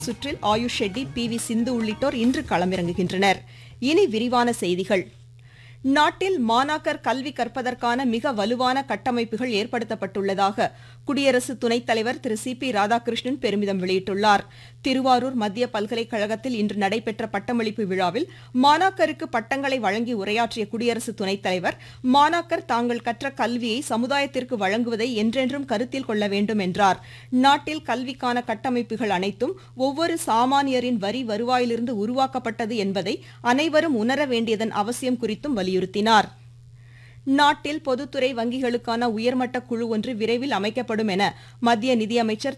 சுற்றில் Ayush Shetty P V Sindhu உள்ளிட்டோர் இன்று களமிறங்குகின்றனர் இனி விரிவான செய்திகள் நாட்டில் மாணாக்கர் கல்வி கற்பதற்கான மிக வலுவான கட்டமைப்புகள் ஏற்படுத்தப்பட்டுள்ளதாக குடியரசு துணைத் தலைவர் திரு சி பி ராதாகிருஷ்ணன் பெருமிதம் வெளியிட்டுள்ளார் திருவாரூர் மத்திய பல்கலைக்கழகத்தில் இன்று நடைபெற்ற பட்டமளிப்பு விழாவில் மாணாக்கருக்கு பட்டங்களை வழங்கி உரையாற்றிய குடியரசு துணைத் தலைவர் மாணாக்கர் தாங்கள் கற்ற கல்வியை சமுதாயத்திற்கு வழங்குவதை என்றென்றும் கருத்தில் கொள்ள வேண்டும் என்றார் நாட்டில் கல்விக்கான கட்டமைப்புகள் அனைத்தும் ஒவ்வொரு சாமானியரின் வரி வருவாயிலிருந்து உருவாக்கப்பட்டது என்பதை அனைவரும் உணர வேண்டியதன் அவசியம் குறித்தும் வலியுறுத்தினார் நாட்டில் பொதுத்துறை வங்கிகளுக்கான உயர்மட்ட குழு ஒன்று விரைவில் அமைக்கப்படும் என மத்திய நிதியமைச்சர்